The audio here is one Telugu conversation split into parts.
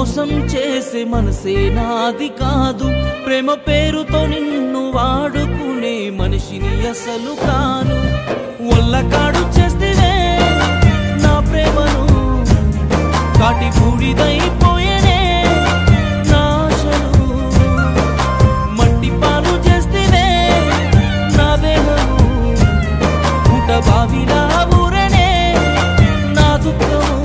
మోసం చేసే మనసే నాది కాదు ప్రేమ పేరుతో నిన్ను వాడుకునే మనిషిని అసలు కాను ఒళ్ళకాడు చేస్తేనే నా ప్రేమను కాటి బూడిదైపోయేనే నా ఆశలు మట్టి పాలు చేస్తేనే నా దేహము ఊట బావిలా ఊరనే నా దుఃఖము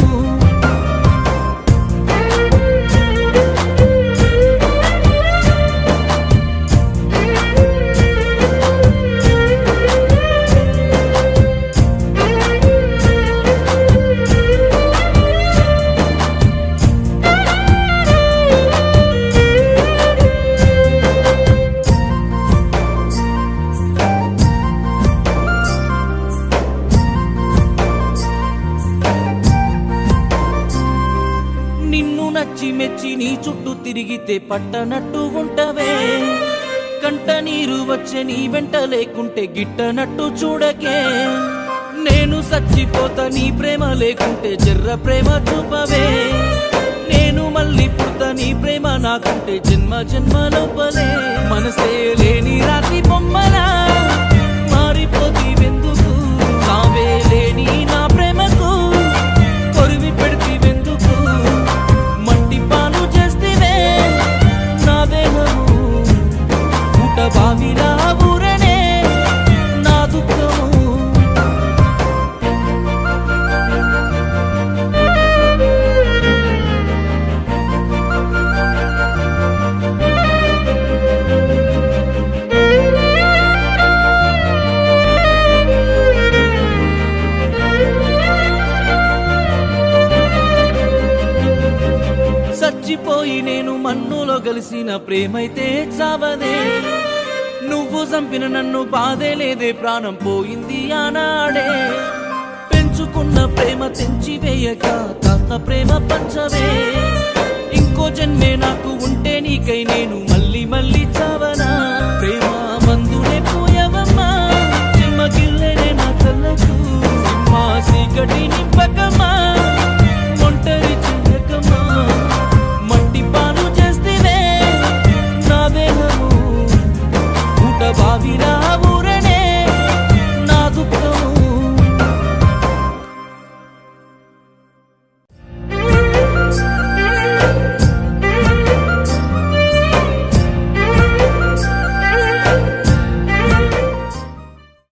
నిన్ను నచ్చి మెచ్చి నీ చుట్టూ తిరిగితే పట్టనట్టు ఉంటవే కంట నీరు వచ్చే నీ వెంట లేకుంటే గిట్టనట్టు చూడకే నేను సచ్చిపోతా నీ ప్రేమ లేకుంటే జర్ర ప్రేమ చూపవే నేను మళ్ళీ పుడతా నీ ప్రేమ నాకుంటే జన్మ జన్మ లోపలే మనసే లేని రాతి బొమ్మలా మారిపోతి వెందుకు కావే లేని నా ప్రేమకు కొరివి పెడితే వెందుకు మట్టి పాలు చేస్తేనే నా దేహము ఊట బావిలా ఊరనే నా దుఃఖము చచ్చిపోయి నేను మన్నులో కలిసిన ప్రేమైతే చావదే నువ్వు చంపిన నన్ను బాధే లేదే ప్రాణం పోయింది ఆనాడే పెంచుకున్న ప్రేమ తెంచి వేయక కాస్త ప్రేమ పంచవే ఇంకో జన్మే నాకు ఉంటే నీకై నేను మళ్ళీ మళ్ళీ చావనా ప్రేమ మందునే పోయవమ్మా చిమ్మకిల్లనే నా కళ్ళకు సింహ సీకటి నింపకమా